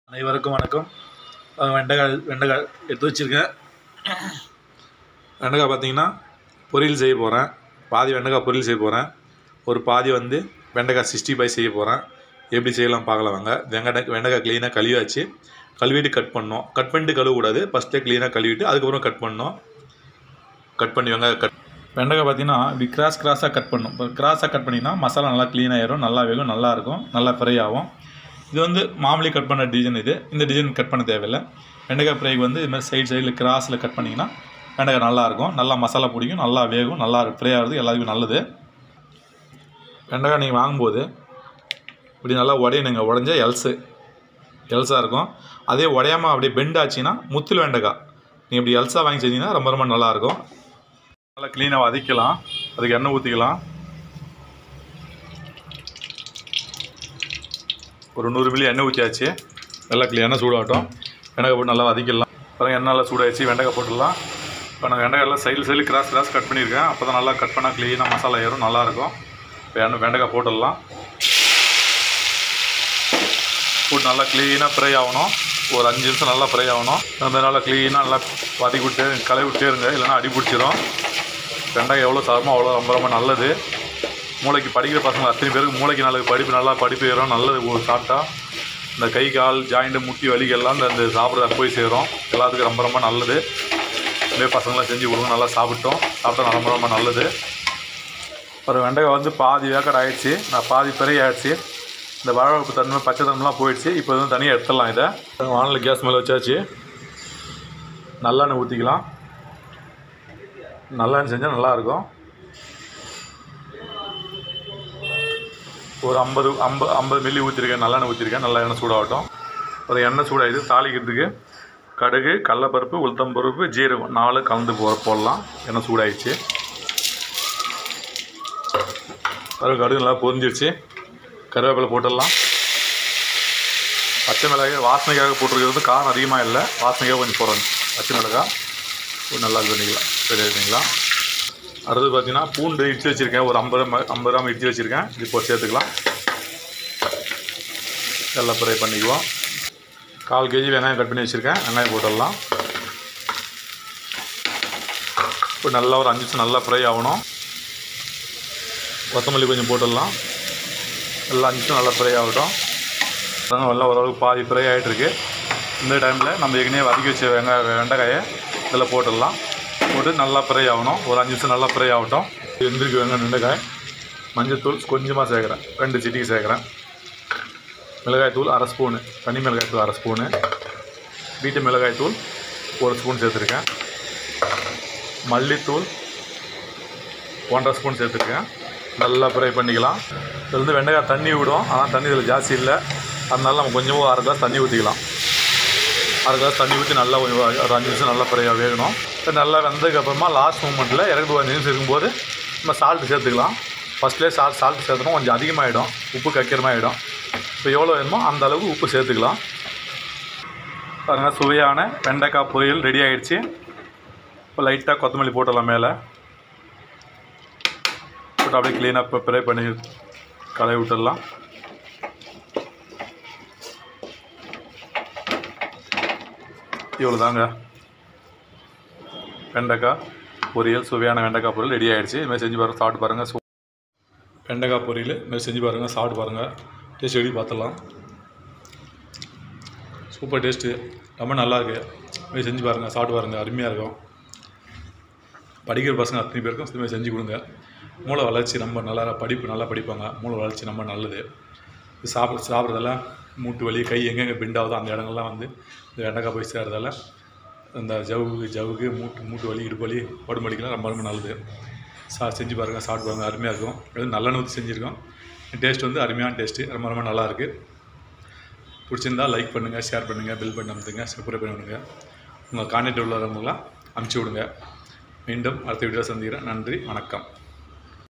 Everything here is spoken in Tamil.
அனைவருக்கும் வணக்கம் அஹ் வெண்டைக்காய் வெண்டைக்காய் எடுத்து வச்சுருக்கேன் வெண்டைக்காய் பார்த்தீங்கன்னா பொரியல் செய்ய போகிறேன் பாதி வெண்டைக்காய் பொரியல் செய்ய போகிறேன் ஒரு பாதி வந்து வெண்டைக்காய் சிக்ஸ்டி ஃபைவ் செய்ய போகிறேன் எப்படி செய்யலாம் பார்க்கலாம் வாங்க வெங்காய வெண்டைக்காய் க்ளீனாக கழுவியாச்சு கழுவிட்டு கட் பண்ணோம் கட் பண்ணிட்டு கழுவக்கூடாது ஃபஸ்ட்டே க்ளீனாக கழுவிட்டு அதுக்கப்புறம் கட் பண்ணோம் கட் பண்ணி வெங்காயம் கட் வெண்டைக்காய் பார்த்தீங்கன்னா இப்படி கிராஸ் கிராஸாக கட் பண்ணும் இப்போ கிராஸாக கட் பண்ணிங்கன்னா மசாலா நல்லா க்ளீனாக ஆயிரும் நல்லா வேகும் நல்லா இருக்கும் நல்லா ஃப்ரை ஆகும் இது வந்து மாமூலி கட் பண்ண டிசைன் இது இந்த டிசைன் கட் பண்ண தேவையில்லை வெண்டைக்காய் ஃப்ரைக்கு வந்து இது மாதிரி சைடு சைடில் கிராஸில் கட் பண்ணிங்கன்னா வெண்டைக்காய் நல்லா இருக்கும் நல்லா மசாலா பிடிக்கும் நல்லா வேகும் நல்லா ஃப்ரை ஆகிறது எல்லாத்துக்கும் நல்லது வெண்டைக்காய் நீங்கள் வாங்கும்போது இப்படி நல்லா உடையணுங்க உடஞ்ச எல்ஸு எல்ஸாக இருக்கும் அதே உடையாமல் அப்படியே பெண்ட் ஆச்சுன்னா முத்தில் வெண்டைக்காய் நீங்கள் இப்படி எல்ஸாக வாங்கி செஞ்சீங்கன்னா ரொம்ப ரொம்ப நல்லாயிருக்கும் நல்லா க்ளீனாக வதக்கலாம் அதுக்கு எண்ணெய் ஊற்றிக்கலாம் ஒரு நூறு மில்லி எண்ணெய் ஊற்றியாச்சு நல்லா க்ளீன் எண்ணெய் சூடாகட்டும் வெண்டைக்காய் போட்டு நல்லா வதக்கிடலாம் அப்புறம் எண்ணெய் நல்லா சூடாகிடுச்சு வெண்டைக்காய் போட்டுடலாம் இப்போ நான் வெண்டைக்காய் எல்லாம் சைடில் சைடில் கிராஸ் கிராஸ் கட் பண்ணியிருக்கேன் அப்போ தான் நல்லா கட் பண்ணால் க்ளீனாக மசாலா ஏறும் நல்லாயிருக்கும் இப்போ எண்ணெய் வெண்டைக்காய் போட்டுடலாம் போட்டு நல்லா க்ளீனாக ஃப்ரை ஆகணும் ஒரு அஞ்சு நிமிஷம் நல்லா ஃப்ரை ஆகணும் அந்த நல்லா க்ளீனாக நல்லா வதக்கி விட்டு கலவி விட்டே இருங்க இல்லைன்னா அடி பிடிச்சிரும் வெங்காயம் எவ்வளோ சாதமோ அவ்வளோ ரொம்ப ரொம்ப நல்லது மூளைக்கு படிக்கிற பசங்க அத்தனை பேருக்கு மூளைக்கு நல்லது படிப்பு நல்லா படிப்பு ஏறும் நல்லது ஒரு சாப்பிட்டா இந்த கை கால் ஜாயிண்ட்டு முட்டி வலிகள்லாம் இந்த இந்த சாப்பிட்றது போய் சேரும் எல்லாத்துக்கும் ரொம்ப ரொம்ப நல்லது இதே பசங்களாம் செஞ்சு கொடுங்க நல்லா சாப்பிட்டோம் சாப்பிட்டா ரொம்ப ரொம்ப நல்லது ஒரு வெண்டைக்காய் வந்து பாதி வேக்காடு ஆயிடுச்சு நான் பாதி பெரிய ஆயிடுச்சு இந்த வாழைப்பு தன்மை பச்சை தன்மைலாம் போயிடுச்சு இப்போ வந்து தனியாக எடுத்துடலாம் இதை வானல் கேஸ் மேலே வச்சாச்சு நல்லெண்ணெய் ஊற்றிக்கலாம் நல்லெண்ணெய் செஞ்சால் நல்லாயிருக்கும் ஒரு ஐம்பது ஐம்பது ஐம்பது மில்லி ஊற்றிருக்கேன் நல்லெண்ணெய் ஊற்றிருக்கேன் நல்லா எண்ணெய் சூடாகட்டும் ஒரு எண்ணெய் சூடாகிது தாளிக்கிறதுக்கு கடுகு கடலப்பருப்பு உளுத்தம்பருப்பு ஜீரகம் நாலு கலந்து போ போடலாம் எண்ணெய் சூடாயிடுச்சு கருகு கடுகு நல்லா பொரிஞ்சிருச்சு கருவேப்பிலை போட்டுடலாம் பச்சை மிளகாய் வாசனைக்காக போட்டிருக்கிறது காரம் அதிகமாக இல்லை வாசனைக்காக கொஞ்சம் போடணும் பச்சை மிளகாய் ஒரு நல்லா இது பண்ணிக்கலாம் ரெடி பண்ணிக்கலாம் அடுத்தது பார்த்தீங்கன்னா பூண்டு இடிச்சு வச்சுருக்கேன் ஒரு ஐம்பது கிராம் ஐம்பது கிராம் இடிச்சு வச்சுருக்கேன் இது இப்போ சேர்த்துக்கலாம் எல்லாம் ஃப்ரை பண்ணிக்குவோம் கால் கேஜி வெங்காயம் கட் பண்ணி வச்சுருக்கேன் வெங்காயம் போட்டுடலாம் இப்போ நல்லா ஒரு அஞ்சு நிமிஷம் நல்லா ஃப்ரை ஆகணும் கொத்தமல்லி கொஞ்சம் போட்டுடலாம் எல்லாம் அஞ்சு நிமிஷம் நல்லா ஃப்ரை ஆகட்டும் அதாங்க எல்லாம் ஓரளவுக்கு பாதி ஃப்ரை ஆகிட்டுருக்கு இந்த டைமில் நம்ம ஏற்கனவே வதக்கி வச்ச வெங்காய வெண்டைக்காயை இதில் போட்டுடலாம் போட்டு நல்லா ஃப்ரை ஆகணும் ஒரு அஞ்சு நிமிஷம் நல்லா ஃப்ரை ஆகட்டும் எந்திரிக்கு வெங்காயம் வெண்டைக்காய் மஞ்சள்தூள் கொஞ்சமாக சேர்க்குறேன் ரெண்டு சிட்டிக்கு சேர்க்குறேன் மிளகாய்த்தூள் அரை ஸ்பூனு தனி மிளகாய்த்தூள் அரை ஸ்பூனு வீட்டு மிளகாய்த்தூள் ஒரு ஸ்பூன் சேர்த்துருக்கேன் மல்லித்தூள் ஒன்றரை ஸ்பூன் சேர்த்துருக்கேன் நல்லா ஃப்ரை பண்ணிக்கலாம் இதில் வந்து வெண்டைக்காய் தண்ணி விடும் ஆனால் தண்ணி இதில் ஜாஸ்தி இல்லை அதனால நம்ம கொஞ்சமாக அரை கிளாஸ் தண்ணி ஊற்றிக்கலாம் அரை கிளாஸ் தண்ணி ஊற்றி நல்லா கொஞ்சம் ஒரு அஞ்சு நிமிஷம் நல்லா ஃப்ரையாக வேகணும் இப்போ நல்லா வெந்ததுக்கப்புறமா லாஸ்ட் மூமெண்ட்டில் இறக்கு அஞ்சு நிமிஷம் இருக்கும்போது நம்ம சால்ட்டு சேர்த்துக்கலாம் ஃபஸ்ட்லேயே சால்ட் சால்ட் சேர்த்தணும் கொஞ்சம் அதிகமாகிடும் உப்பு கக்கிரமாகிடும் இப்போ எவ்வளோ வேணுமோ அந்த அளவுக்கு உப்பு சேர்த்துக்கலாம் பாருங்கள் சுவையான வெண்டைக்காய் பொரியல் ரெடி ஆகிடுச்சு இப்போ லைட்டாக கொத்தமல்லி போட்டுடலாம் மேலே போட்டு அப்படியே க்ளீனாக இப்போ ஃப்ரை பண்ணி கலவி விட்டுடலாம் இவ்வளோ தாங்க வெண்டைக்காய் பொரியல் சுவையான வெண்டைக்காய் பொரியல் ரெடி ஆகிடுச்சு இதுமாதிரி செஞ்சு பாருங்கள் சாப்பிட்டு பாருங்கள் சூ வெண்டைக்காய் பொரியல் இதுமாதிரி செஞ்சு பாருங்கள் சாப்பிட்டு பாருங்கள் டேஸ்ட் எப்படி பார்த்துடலாம் சூப்பர் டேஸ்ட்டு ரொம்ப நல்லா இருக்கு இதுமாதிரி செஞ்சு பாருங்கள் சாப்பிட்டு பாருங்கள் அருமையாக இருக்கும் படிக்கிற பசங்க அத்தனை பேருக்கும் இதுமாதிரி செஞ்சு கொடுங்க மூளை வளர்ச்சி ரொம்ப நல்லா படிப்பு நல்லா படிப்பாங்க மூளை வளர்ச்சி ரொம்ப நல்லது இது சாப்பிட சாப்பிட்றதெல்லாம் மூட்டு வலி கை எங்கெங்கே பெண்ட் ஆகுதோ அந்த இடங்கள்லாம் வந்து இந்த வெண்டைக்காய் போய் சேர்றதால இந்த ஜவுகு ஜவுகு மூட்டு மூட்டு வலி இடுப்பு வலி உடம்பு வலிக்கெல்லாம் ரொம்ப ரொம்ப நல்லது சா செஞ்சு பாருங்கள் சாப்பிட்டு பாருங்கள் அருமையாக இருக்கும் இது நல்லெண்ணெய் ஊற்றி செஞ்சுருக்கோம் டேஸ்ட் வந்து அருமையான டேஸ்ட்டு ரொம்ப ரொம்ப நல்லாயிருக்கு பிடிச்சிருந்தா லைக் பண்ணுங்கள் ஷேர் பண்ணுங்கள் பில் பண்ணி அமுத்துங்க சப்ஸ்கிரைப் பண்ணுங்கள் உங்கள் கான்டாக்ட் உள்ளவங்களாம் அமுச்சு விடுங்க மீண்டும் அடுத்த வீடியோ சந்திக்கிறேன் நன்றி வணக்கம்